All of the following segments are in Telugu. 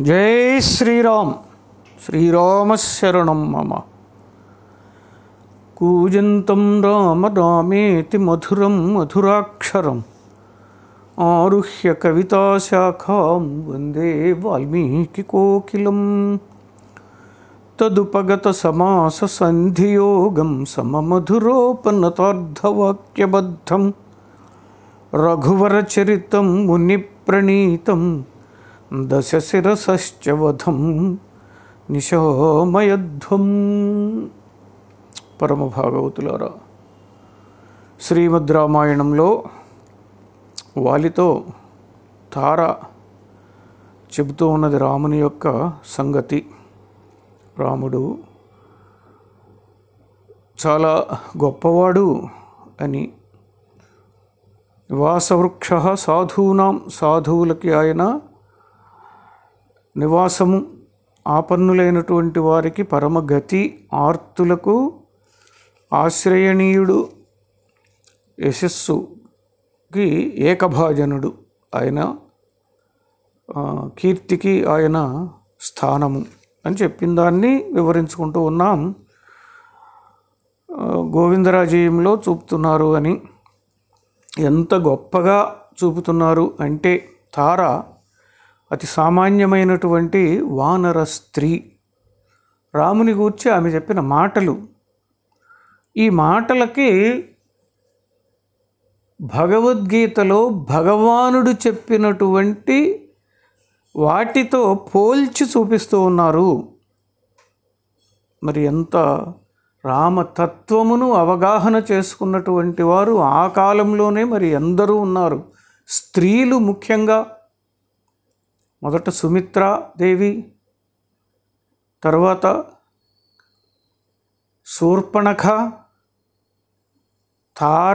జై శ్రీరామ్ శ్రీరామశరణం మమ కూజంతం రామ రామేతి మధురం మధురాక్షరం ఆరుహ్య కవితాశాఖాం వందే వాల్మీకి కోకిలం తదుపగత సమాస సంధియోగం సమమధురోపనతార్థవాక్యబద్ధం రఘువరచరితం మునిప్రణీతం దశశిరసశ్చ వధం నిశోమయధ్వం పరమ భాగవతులారా శ్రీమద్ రామాయణంలో వాలితో తార చెబుతూ ఉన్నది రాముని యొక్క సంగతి రాముడు చాలా గొప్పవాడు అని నివాసవృక్ష సాధూనాం సాధువులకి ఆయన నివాసము ఆపన్నులైనటువంటి వారికి పరమగతి ఆర్తులకు ఆశ్రయణీయుడు యశస్సుకి ఏకభాజనుడు ఆయన ఆ, కీర్తికి ఆయన స్థానము అని చెప్పిన దాన్ని వివరించుకుంటూ ఉన్నాం ఆ, గోవిందరాజీయంలో చూపుతున్నారు అని ఎంత గొప్పగా చూపుతున్నారు అంటే తార అతి సామాన్యమైనటువంటి వానర స్త్రీ రాముని గూర్చి ఆమె చెప్పిన మాటలు ఈ మాటలకి భగవద్గీతలో భగవానుడు చెప్పినటువంటి వాటితో పోల్చి చూపిస్తూ ఉన్నారు మరి ఎంత రామతత్వమును అవగాహన చేసుకున్నటువంటి వారు ఆ కాలంలోనే మరి ఎందరూ ఉన్నారు స్త్రీలు ముఖ్యంగా మొదట సుమిత్రా దేవి తర్వాత శూర్పణఖ తార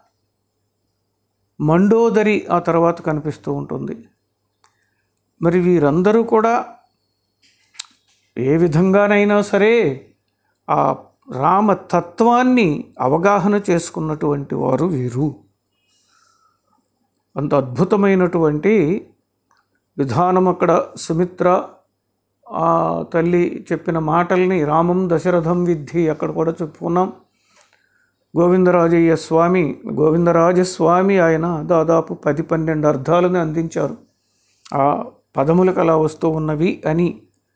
మండోదరి ఆ తర్వాత కనిపిస్తూ ఉంటుంది మరి వీరందరూ కూడా ఏ విధంగానైనా సరే ఆ రామతత్వాన్ని అవగాహన చేసుకున్నటువంటి వారు వీరు అంత అద్భుతమైనటువంటి విధానం అక్కడ సుమిత్ర ఆ తల్లి చెప్పిన మాటల్ని రామం దశరథం విద్ధి అక్కడ కూడా చెప్పుకున్నాం గోవిందరాజయ్య స్వామి గోవిందరాజస్వామి ఆయన దాదాపు పది పన్నెండు అర్థాలను అందించారు ఆ పదములకు అలా వస్తూ ఉన్నవి అని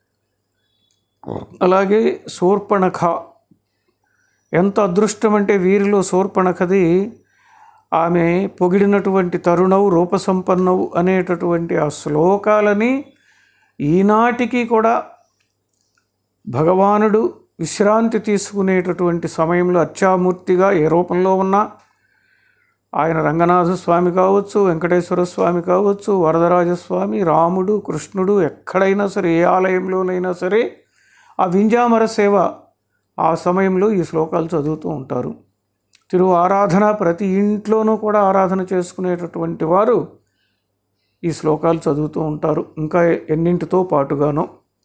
అలాగే శూర్పణఖ ఎంత అదృష్టం అంటే వీరిలో శూర్పణఖది ఆమె పొగిడినటువంటి తరుణవు రూపసంపన్నవు అనేటటువంటి ఆ శ్లోకాలని ఈనాటికి కూడా భగవానుడు విశ్రాంతి తీసుకునేటటువంటి సమయంలో అర్చామూర్తిగా ఏ రూపంలో ఉన్నా ఆయన రంగనాథ స్వామి కావచ్చు వెంకటేశ్వర స్వామి కావచ్చు వరదరాజస్వామి రాముడు కృష్ణుడు ఎక్కడైనా సరే ఏ ఆలయంలోనైనా సరే ఆ వింజామర సేవ ఆ సమయంలో ఈ శ్లోకాలు చదువుతూ ఉంటారు తిరు ఆరాధన ప్రతి ఇంట్లోనూ కూడా ఆరాధన చేసుకునేటటువంటి వారు ఈ శ్లోకాలు చదువుతూ ఉంటారు ఇంకా ఎన్నింటితో పాటుగానో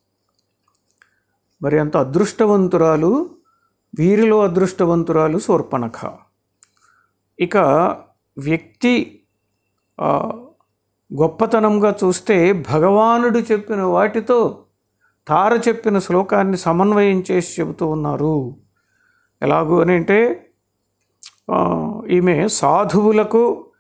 మరి అంత అదృష్టవంతురాలు వీరిలో అదృష్టవంతురాలు శూర్పణఖ ఇక వ్యక్తి ఆ, గొప్పతనంగా చూస్తే భగవానుడు చెప్పిన వాటితో తార చెప్పిన శ్లోకాన్ని సమన్వయం చేసి చెబుతూ ఉన్నారు ఎలాగూ అని అంటే ఆ, ఈమె సాధువులకు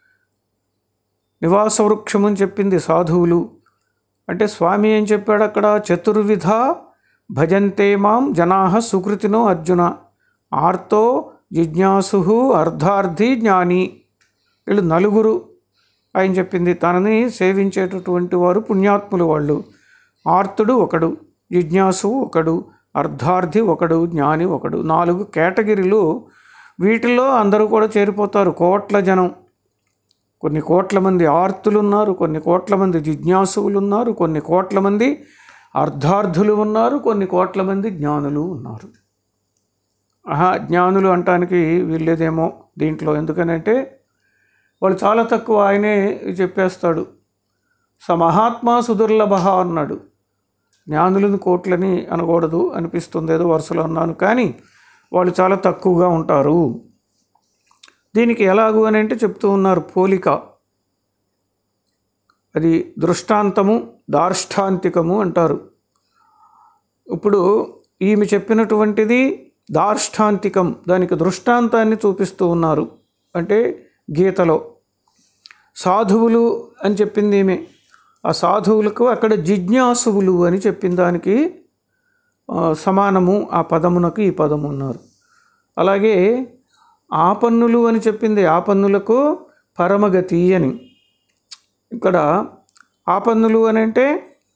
నివాస వృక్షం అని చెప్పింది సాధువులు అంటే స్వామి ఏం చెప్పాడు అక్కడ చతుర్విధ భజంతే మాం జనా సుకృతినో అర్జున ఆర్తో జిజ్ఞాసు అర్ధార్థి జ్ఞాని వీళ్ళు నలుగురు ఆయన చెప్పింది తనని సేవించేటటువంటి వారు పుణ్యాత్ములు వాళ్ళు ఆర్తుడు ఒకడు జిజ్ఞాసు ఒకడు అర్ధార్థి ఒకడు జ్ఞాని ఒకడు నాలుగు కేటగిరీలు వీటిల్లో అందరూ కూడా చేరిపోతారు కోట్ల జనం కొన్ని కోట్ల మంది ఆర్తులు ఉన్నారు కొన్ని కోట్ల మంది జిజ్ఞాసువులు ఉన్నారు కొన్ని కోట్ల మంది అర్ధార్థులు ఉన్నారు కొన్ని కోట్ల మంది జ్ఞానులు ఉన్నారు ఆహా జ్ఞానులు అంటానికి వీళ్ళేదేమో దీంట్లో ఎందుకనంటే వాళ్ళు చాలా తక్కువ ఆయనే చెప్పేస్తాడు స మహాత్మా సుదుర్లభ అన్నాడు జ్ఞానులను కోట్లని అనకూడదు అనిపిస్తుంది ఏదో వరుసలో అన్నాను కానీ వాళ్ళు చాలా తక్కువగా ఉంటారు దీనికి ఎలాగు అని అంటే చెప్తూ ఉన్నారు పోలిక అది దృష్టాంతము దార్ష్టాంతికము అంటారు ఇప్పుడు ఈమె చెప్పినటువంటిది దార్ష్టాంతికం దానికి దృష్టాంతాన్ని చూపిస్తూ ఉన్నారు అంటే గీతలో సాధువులు అని చెప్పింది ఈమె ఆ సాధువులకు అక్కడ జిజ్ఞాసువులు అని చెప్పిన దానికి ఆ, సమానము ఆ పదమునకు ఈ పదము ఉన్నారు అలాగే ఆపన్నులు అని చెప్పింది ఆపన్నులకు పరమగతి అని ఇక్కడ ఆపన్నులు అని అంటే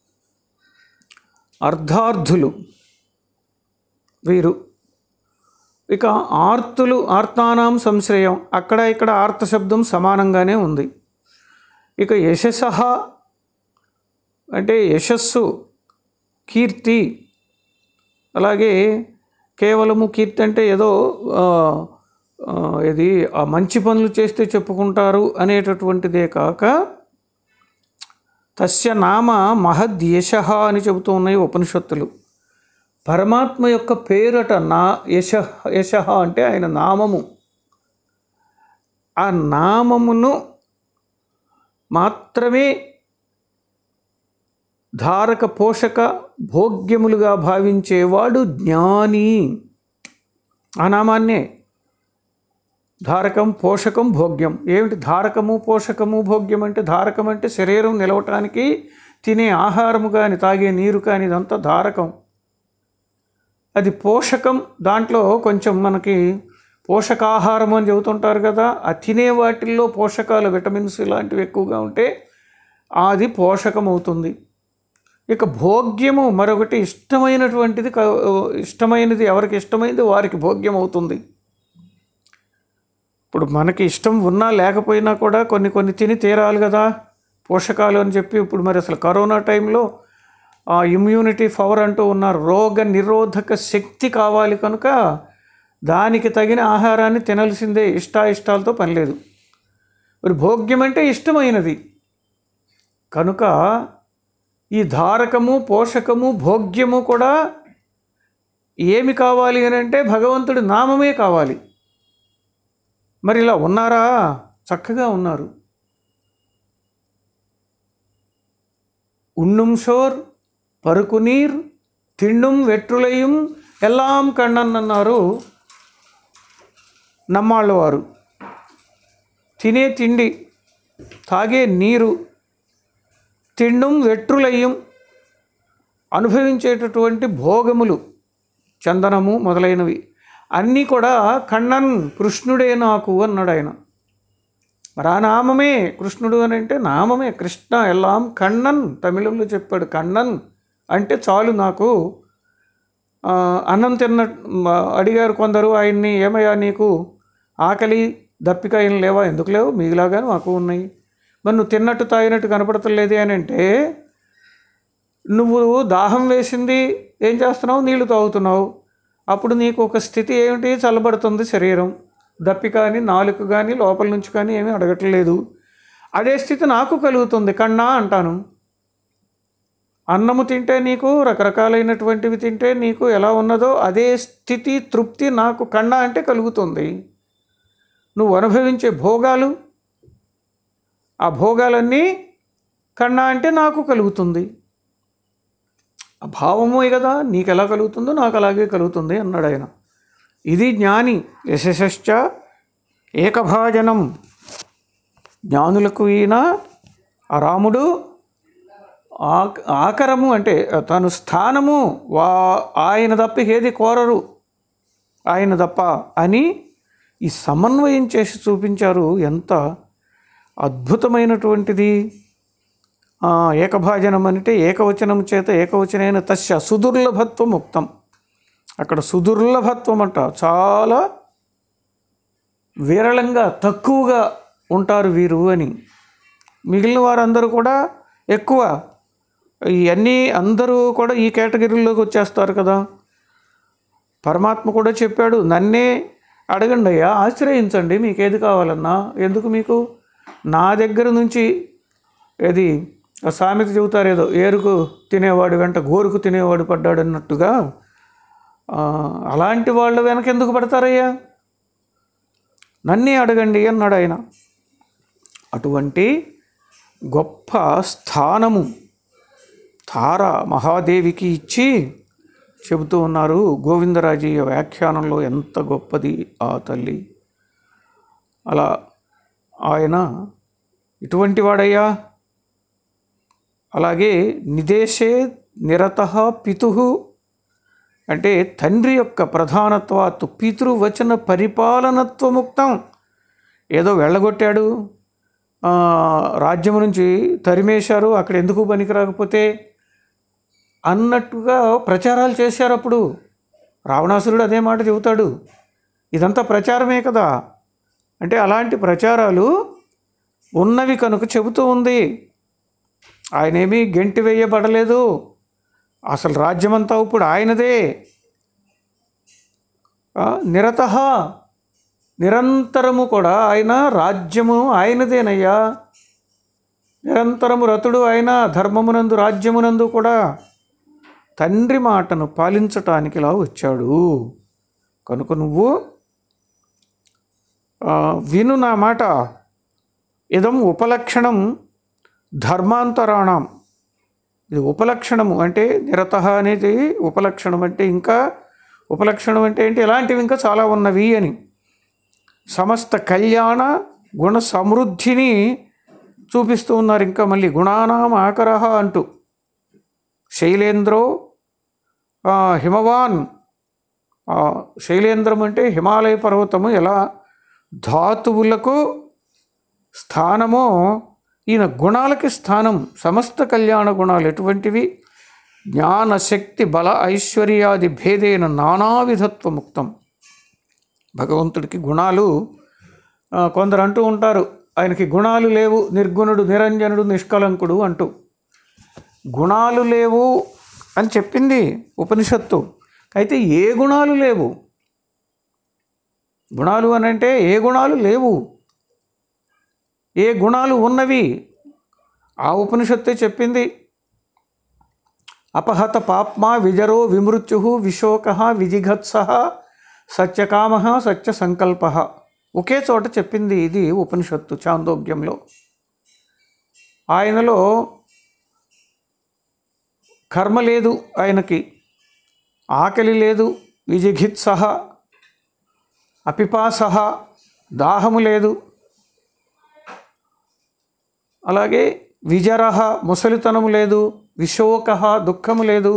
అర్ధార్థులు వీరు ఇక ఆర్తులు ఆర్తానాం సంశ్రయం అక్కడ ఇక్కడ ఆర్త శబ్దం సమానంగానే ఉంది ఇక యశస అంటే యశస్సు కీర్తి అలాగే కేవలము కీర్తి అంటే ఏదో ఆ, ఆ, ఇది ఆ మంచి పనులు చేస్తే చెప్పుకుంటారు అనేటటువంటిదే కాక తస్య నామ మహద్ యశ అని చెబుతూ ఉన్నాయి ఉపనిషత్తులు పరమాత్మ యొక్క పేరట నా యశ యశ అంటే ఆయన నామము ఆ నామమును మాత్రమే ధారక పోషక భోగ్యములుగా భావించేవాడు జ్ఞాని ఆ నామాన్నే ధారకం పోషకం భోగ్యం ఏమిటి ధారకము పోషకము భోగ్యం అంటే ధారకం అంటే శరీరం నిలవటానికి తినే ఆహారము కానీ తాగే నీరు కానీ ఇదంతా ధారకం అది పోషకం దాంట్లో కొంచెం మనకి పోషకాహారం అని చెబుతుంటారు కదా ఆ తినే వాటిల్లో పోషకాలు విటమిన్స్ ఇలాంటివి ఎక్కువగా ఉంటే అది పోషకం అవుతుంది ఇక భోగ్యము మరొకటి ఇష్టమైనటువంటిది క- ఇష్టమైనది ఎవరికి ఇష్టమైనది వారికి భోగ్యం అవుతుంది ఇప్పుడు మనకి ఇష్టం ఉన్నా లేకపోయినా కూడా కొన్ని కొన్ని తిని తీరాలి కదా పోషకాలు అని చెప్పి ఇప్పుడు మరి అసలు కరోనా టైంలో ఆ ఇమ్యూనిటీ పవర్ అంటూ ఉన్నారు రోగ నిరోధక శక్తి కావాలి కనుక దానికి తగిన ఆహారాన్ని తినాల్సిందే ఇష్టాయిష్టాలతో పని లేదు మరి భోగ్యం అంటే ఇష్టమైనది కనుక ఈ ధారకము పోషకము భోగ్యము కూడా ఏమి కావాలి అని అంటే భగవంతుడి నామమే కావాలి మరి ఇలా ఉన్నారా చక్కగా ఉన్నారు ఉண்ணும் షోర్ పరుకు నీర్ తిండుం వెట్రులయం ఎల్లాం కണ്ണన్ అన్నారు నమ్మాళ్ళవారు తినే తిండి తాగే నీరు తిండుం వెట్రులయ్యం అనుభవించేటటువంటి భోగములు చందనము మొదలైనవి అన్నీ కూడా కണ്ണన్ కృష్ణుడే నాకు అన్నాడు ఆయన మరి ఆ నామమే కృష్ణుడు అని అంటే నామమే కృష్ణ ఎల్లాం కണ്ണన్ తమిళంలో చెప్పాడు కണ്ണన్ అంటే చాలు నాకు ఆ, అన్నం తిన్న మ, అడిగారు కొందరు ఆయన్ని ఏమయ్యా నీకు ఆకలి దప్పిక ఏం లేవా ఎందుకు లేవు మీలాగానే మాకు ఉన్నాయి మరి నువ్వు తిన్నట్టు తాగినట్టు కనపడతలేదే అని అంటే నువ్వు దాహం వేసింది ఏం చేస్తున్నావు నీళ్లు తాగుతున్నావు అప్పుడు నీకు ఒక స్థితి ఏమిటి చల్లబడుతుంది శరీరం దప్పి కానీ నాలుక కానీ లోపల నుంచి కానీ ఏమీ అడగట్లేదు అదే స్థితి నాకు కలుగుతుంది కన్నా అంటాను అన్నము తింటే నీకు రకరకాలైనటువంటివి తింటే నీకు ఎలా ఉన్నదో అదే స్థితి తృప్తి నాకు కన్నా అంటే కలుగుతుంది నువ్వు అనుభవించే భోగాలు ఆ భోగాలన్నీ కన్నా అంటే నాకు కలుగుతుంది ఆ భావమే కదా నీకు ఎలా కలుగుతుందో నాకు అలాగే కలుగుతుంది అన్నాడు ఆయన ఇది జ్ఞాని యశశ్చ ఏకభాజనం జ్ఞానులకు ఈయన ఆ రాముడు ఆక ఆకరము అంటే తను స్థానము వా ఆయన తప్ప ఏది కోరరు ఆయన తప్ప అని ఈ సమన్వయం చేసి చూపించారు ఎంత అద్భుతమైనటువంటిది ఆ, ఏకభాజనం అంటే ఏకవచనం చేత ఏకవచనైన తస్య సుదుర్లభత్వం ఉక్తం అక్కడ సుదుర్లభత్వం అంట చాలా విరళంగా తక్కువగా ఉంటారు వీరు అని మిగిలిన వారందరూ కూడా ఎక్కువ ఇవన్నీ అందరూ కూడా ఈ కేటగిరీలోకి వచ్చేస్తారు కదా పరమాత్మ కూడా చెప్పాడు నన్నే అడగండి అయ్యా ఆశ్రయించండి మీకు ఏది కావాలన్నా ఎందుకు మీకు నా దగ్గర నుంచి ఏది ఆ సామెత చెబుతారు ఏదో ఏరుకు తినేవాడు వెంట గోరుకు తినేవాడు పడ్డాడు అన్నట్టుగా ఆ, అలాంటి వాళ్ళ వెనక ఎందుకు పడతారయ్యా నన్నే అడగండి అన్నాడు ఆయన అటువంటి గొప్ప స్థానము తార మహాదేవికి ఇచ్చి చెబుతూ ఉన్నారు గోవిందరాజీయ వ్యాఖ్యానంలో ఎంత గొప్పది ఆ తల్లి అలా ఆయన ఇటువంటి వాడయ్యా అలాగే నిదేశే నిరత పితు అంటే తండ్రి యొక్క ప్రధానత్వాత్తు పితృవచన పరిపాలనత్వముక్తం ఏదో వెళ్ళగొట్టాడు ఆ, రాజ్యం నుంచి తరిమేశారు అక్కడ ఎందుకు పనికి రాకపోతే అన్నట్టుగా ప్రచారాలు చేశారు అప్పుడు రావణాసురుడు అదే మాట చెబుతాడు ఇదంతా ప్రచారమే కదా అంటే అలాంటి ప్రచారాలు ఉన్నవి కనుక చెబుతూ ఉంది ఆయనేమీ గెంటి వేయబడలేదు అసలు రాజ్యమంతా ఇప్పుడు ఆయనదే నిరత నిరంతరము కూడా ఆయన రాజ్యము ఆయనదేనయ్యా నిరంతరము రతుడు ఆయన ధర్మమునందు రాజ్యమునందు కూడా తండ్రి మాటను పాలించటానికి ఇలా వచ్చాడు కనుక నువ్వు ఆ, విను నా మాట ఇదం ఉపలక్షణం ధర్మాంతరాణం ఇది ఉపలక్షణము అంటే నిరత అనేది ఉపలక్షణం అంటే ఇంకా ఉపలక్షణం అంటే ఏంటి ఇలాంటివి ఇంకా చాలా ఉన్నవి అని సమస్త కళ్యాణ గుణ సమృద్ధిని చూపిస్తూ ఉన్నారు ఇంకా మళ్ళీ గుణానాం ఆకరహ అంటూ శైలేంద్రో ఆ, హిమవాన్ ఆ, శైలేంద్రం అంటే హిమాలయ పర్వతము ఎలా ధాతువులకు స్థానమో ఈయన గుణాలకి స్థానం సమస్త కళ్యాణ గుణాలు ఎటువంటివి జ్ఞానశక్తి బల ఐశ్వర్యాది భేదేన నానావిధత్వముక్తం భగవంతుడికి గుణాలు ఆ, కొందరు అంటూ ఉంటారు ఆయనకి గుణాలు లేవు నిర్గుణుడు నిరంజనుడు నిష్కలంకుడు అంటూ గుణాలు లేవు అని చెప్పింది ఉపనిషత్తు అయితే ఏ గుణాలు లేవు గుణాలు అని అంటే ఏ గుణాలు లేవు ఏ గుణాలు ఉన్నవి ఆ ఉపనిషత్తే చెప్పింది అపహత పాప్మా విజరో విమృత్యు విశోక విజిఘత్స సత్యకామ సత్య సంకల్ప ఒకే చోట చెప్పింది ఇది ఉపనిషత్తు చాందోగ్యంలో ఆయనలో కర్మ లేదు ఆయనకి ఆకలి లేదు విజిఘిత్స అపిపాస దాహము లేదు అలాగే విజరహ ముసలితనము లేదు విశోక దుఃఖము లేదు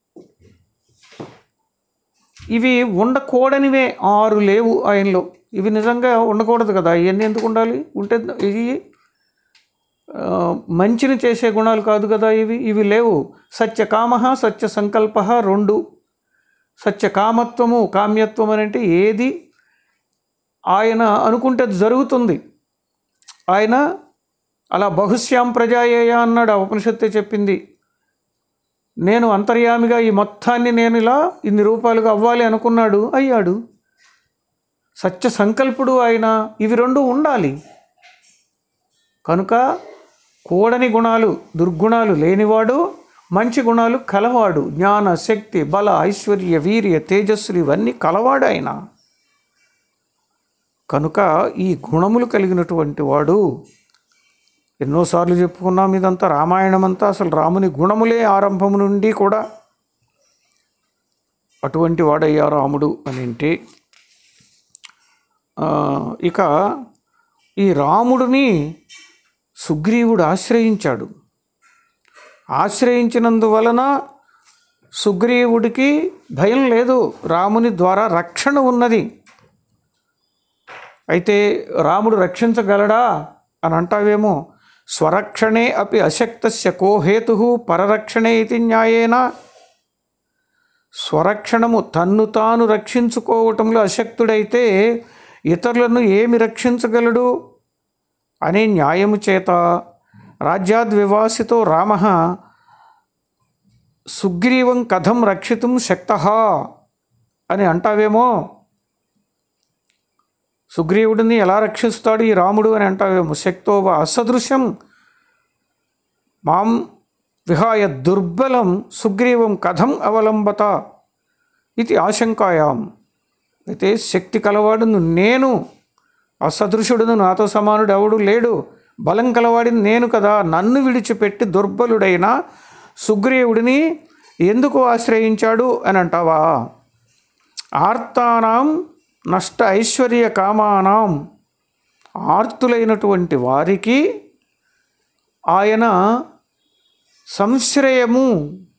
ఇవి ఉండకూడనివే ఆరు లేవు ఆయనలో ఇవి నిజంగా ఉండకూడదు కదా ఇవన్నీ ఎందుకు ఉండాలి ఉంటే ఇవి ఆ, మంచిని చేసే గుణాలు కాదు కదా ఇవి ఇవి లేవు సత్యకామ సత్య సంకల్ప రెండు సత్యకామత్వము కామ్యత్వం అని అంటే ఏది ఆయన అనుకుంటే అది జరుగుతుంది ఆయన అలా బహుశ్యాం ప్రజాయేయ అన్నాడు ఆ ఉపనిషత్తే చెప్పింది నేను అంతర్యామిగా ఈ మొత్తాన్ని నేను ఇలా ఇన్ని రూపాయలుగా అవ్వాలి అనుకున్నాడు అయ్యాడు సత్య సంకల్పుడు ఆయన ఇవి రెండు ఉండాలి కనుక కూడని గుణాలు దుర్గుణాలు లేనివాడు మంచి గుణాలు కలవాడు జ్ఞాన శక్తి బల ఐశ్వర్య వీర్య తేజస్సులు ఇవన్నీ కలవాడు ఆయన కనుక ఈ గుణములు కలిగినటువంటి వాడు ఎన్నోసార్లు చెప్పుకున్నాం ఇదంతా రామాయణం అంతా అసలు రాముని గుణములే ఆరంభము నుండి కూడా అటువంటి వాడయ్యా రాముడు అని అంటే ఆ, ఇక ఈ రాముడిని సుగ్రీవుడు ఆశ్రయించాడు ఆశ్రయించినందువలన సుగ్రీవుడికి భయం లేదు రాముని ద్వారా రక్షణ ఉన్నది అయితే రాముడు రక్షించగలడా అని అంటావేమో స్వరక్షణే అపి అశక్తస్య కో హేతు పరరక్షణే ఇది న్యాయేనా స్వరక్షణము తన్ను తాను రక్షించుకోవటంలో అశక్తుడైతే ఇతరులను ఏమి రక్షించగలడు అనే న్యాయము చేత రాజ్యాద్వివాసితో రామ సుగ్రీవం కథం రక్షితుం శక్త అని అంటావేమో సుగ్రీవుడిని ఎలా రక్షిస్తాడు ఈ రాముడు అని అంటావేమో శక్తోవ అసదృశ్యం మాం విహాయ దుర్బలం సుగ్రీవం కథం అవలంబత ఇది ఆశంకాయాం అయితే శక్తి కలవాడును నేను అసదృశుడును నాతో సమానుడు ఎవడు లేడు బలం కలవాడిని నేను కదా నన్ను విడిచిపెట్టి దుర్బలుడైన సుగ్రీవుడిని ఎందుకు ఆశ్రయించాడు అని అంటావా ఆర్తానాం నష్ట ఐశ్వర్య కామానాం ఆర్తులైనటువంటి వారికి ఆయన సంశ్రయము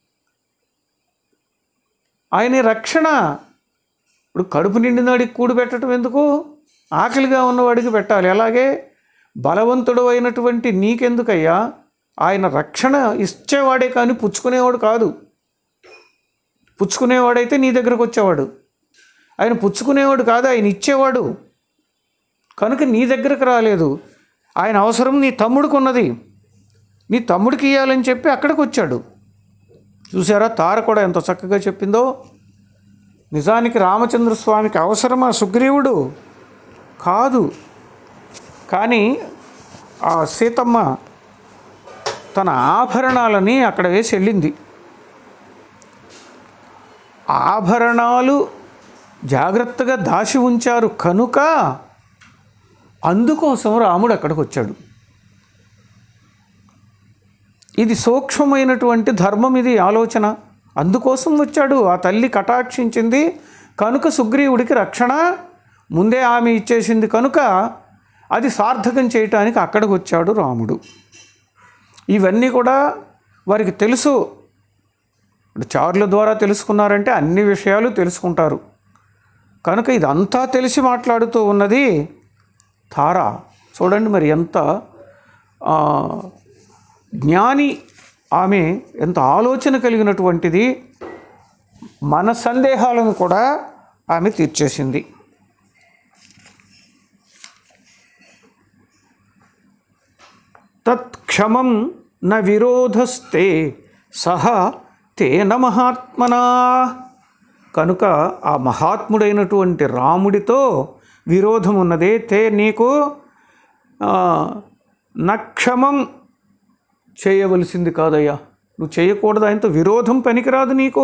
ఆయన రక్షణ ఇప్పుడు కడుపు నిండినాడికి కూడు పెట్టడం ఎందుకు ఆకలిగా ఉన్నవాడికి పెట్టాలి అలాగే బలవంతుడు అయినటువంటి నీకెందుకయ్యా ఆయన రక్షణ ఇచ్చేవాడే కానీ పుచ్చుకునేవాడు కాదు పుచ్చుకునేవాడైతే నీ దగ్గరకు వచ్చేవాడు ఆయన పుచ్చుకునేవాడు కాదు ఆయన ఇచ్చేవాడు కనుక నీ దగ్గరకు రాలేదు ఆయన అవసరం నీ తమ్ముడికి ఉన్నది నీ తమ్ముడికి ఇవ్వాలని చెప్పి అక్కడికి వచ్చాడు చూసారా తార కూడా ఎంత చక్కగా చెప్పిందో నిజానికి రామచంద్ర స్వామికి అవసరమా సుగ్రీవుడు కాదు కానీ ఆ సీతమ్మ తన ఆభరణాలని అక్కడ వేసి వెళ్ళింది ఆభరణాలు జాగ్రత్తగా దాచి ఉంచారు కనుక అందుకోసం రాముడు అక్కడికి వచ్చాడు ఇది సూక్ష్మమైనటువంటి ధర్మం ఇది ఆలోచన అందుకోసం వచ్చాడు ఆ తల్లి కటాక్షించింది కనుక సుగ్రీవుడికి రక్షణ ముందే ఆమె ఇచ్చేసింది కనుక అది సార్థకం చేయటానికి అక్కడికి వచ్చాడు రాముడు ఇవన్నీ కూడా వారికి తెలుసు ఇప్పుడు చారుల ద్వారా తెలుసుకున్నారంటే అన్ని విషయాలు తెలుసుకుంటారు కనుక ఇదంతా తెలిసి మాట్లాడుతూ ఉన్నది తార చూడండి మరి ఎంత ఆ, జ్ఞాని ఆమె ఎంత ఆలోచన కలిగినటువంటిది మన సందేహాలను కూడా ఆమె తీర్చేసింది తత్క్షమం న విరోధస్తే సహ తేన మహాత్మనా కనుక ఆ మహాత్ముడైనటువంటి రాముడితో విరోధం ఉన్నదే తే నీకు ఆ, నక్షమం చేయవలసింది కాదయ్యా నువ్వు చేయకూడదు ఆయనతో విరోధం పనికిరాదు నీకు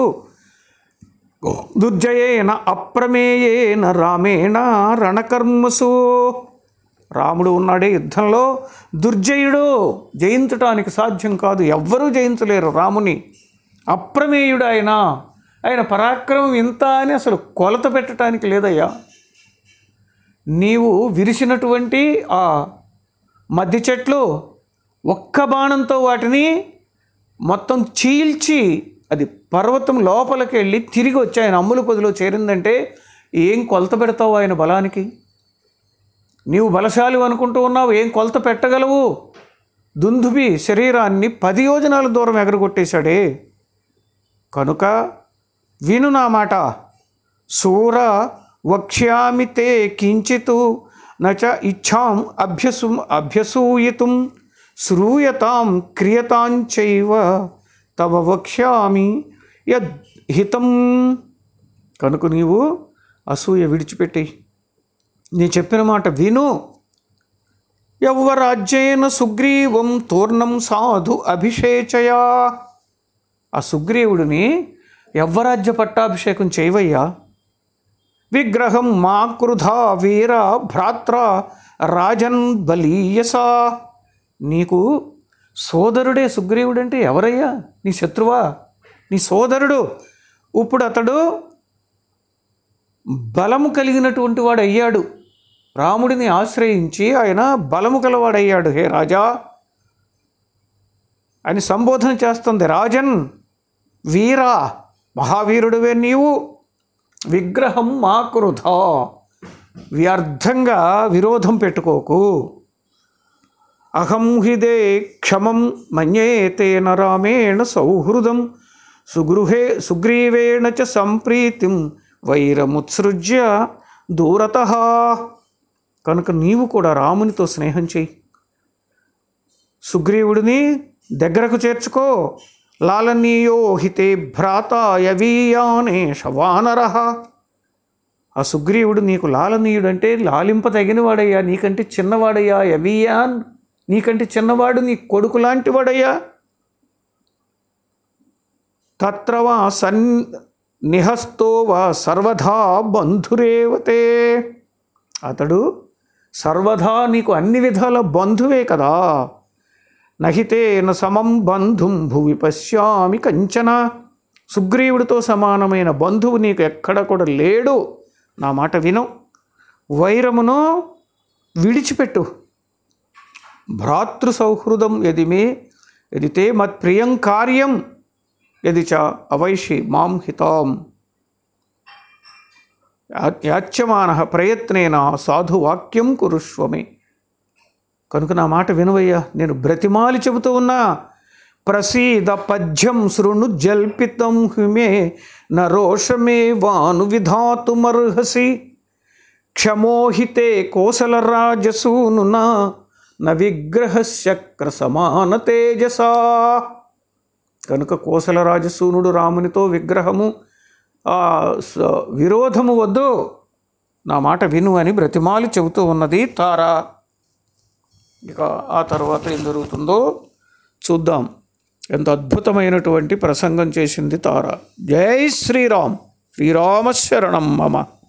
దుర్జయేన అప్రమేయేన రామేణ రణకర్మసు రాముడు ఉన్నాడే యుద్ధంలో దుర్జయుడు జయించటానికి సాధ్యం కాదు ఎవ్వరూ జయించలేరు రాముని అప్రమేయుడు ఆయన ఆయన పరాక్రమం ఇంత అని అసలు కొలత పెట్టడానికి లేదయ్యా నీవు విరిసినటువంటి ఆ మద్ది చెట్లు ఒక్క బాణంతో వాటిని మొత్తం చీల్చి అది పర్వతం లోపలికి వెళ్ళి తిరిగి వచ్చి ఆయన అమ్ముల పొదిలో చేరిందంటే ఏం కొలత పెడతావు ఆయన బలానికి నీవు బలశాలి అనుకుంటూ ఉన్నావు ఏం కొలత పెట్టగలవు దుందుబి శరీరాన్ని పది యోజనాల దూరం ఎగరగొట్టేశాడే కనుక విను నా మాట సూర వక్ష్యామి తే కించిత్ నచ ఇచ్ఛాం అభ్యసు అభ్యసూయితుం శ్రూయతాం క్రియతాంచైవ తవ వక్ష్యామి యద్హితం కనుక నీవు అసూయ విడిచిపెట్టి నీ చెప్పిన మాట విను యవ్వరాజ్యేన సుగ్రీవం తూర్ణం సాధు అభిషేచయా ఆ సుగ్రీవుడిని యవ్వరాజ్య పట్టాభిషేకం చేయవయ్యా విగ్రహం మా క్రుధా వీర భ్రాత్ర రాజన్ బలీయసా నీకు సోదరుడే సుగ్రీవుడంటే ఎవరయ్యా నీ శత్రువా నీ సోదరుడు ఇప్పుడు అతడు బలము కలిగినటువంటి వాడు అయ్యాడు రాముడిని ఆశ్రయించి ఆయన బలము కలవాడయ్యాడు హే రాజా అని సంబోధన చేస్తుంది రాజన్ వీరా మహావీరుడివే నీవు విగ్రహం మా క్రుధా వ్యర్థంగా విరోధం పెట్టుకోకు అహం హిదే క్షమం మన్యేతేన రామేణ సౌహృదం సుగృహే సుగ్రీవేణ చ సంప్రీతిం వైరముత్సృజ్య దూరత కనుక నీవు కూడా రామునితో స్నేహం చేయి సుగ్రీవుడిని దగ్గరకు చేర్చుకో లాలనీయో హితే భ్రాత యవీయానే శవానర ఆ సుగ్రీవుడు నీకు లాలనీయుడు అంటే లాలింప తగినవాడయ్యా నీకంటే చిన్నవాడయ్యా యవీయాన్ నీకంటే చిన్నవాడు నీ కొడుకు లాంటి వాడయ్యా తత్ర వా సన్ నిహస్తో వా సర్వధా బంధురేవతే అతడు సర్వదా నీకు అన్ని విధాల బంధువే కదా నహితేన సమం బంధుం భువి పశ్యామి కంచన సుగ్రీవుడితో సమానమైన బంధువు నీకు ఎక్కడ కూడా లేడు నా మాట విను వైరమును విడిచిపెట్టు భ్రాతృ సౌహృదం ఎది మే ఎది తే మత్ప్రియం కార్యం ఎది చ అవైషి మాం హితాం యా- యాచ్యమాన ప్రయత్నేన సాధువాక్యం కురుష్వమే కనుక నా మాట వినవయ్యా నేను బ్రతిమాలి చెబుతూ ఉన్నా ప్రసీద పద్యం శృణు జల్పితం హిమే నరోషమే వాను విధాతుమర్హసి క్షమోహితే కోసలరాజసూనునా న విగ్రహశక్ర సమాన తేజసా కనుక కోసల రాజసూనుడు రామునితో విగ్రహము ఆ, స- విరోధము వద్దు నా మాట విను అని బ్రతిమాలి చెబుతూ ఉన్నది తారా ఇక ఆ తర్వాత ఏం జరుగుతుందో చూద్దాం ఎంత అద్భుతమైనటువంటి ప్రసంగం చేసింది తార జై శ్రీరామ్ శ్రీరామశరణం మమ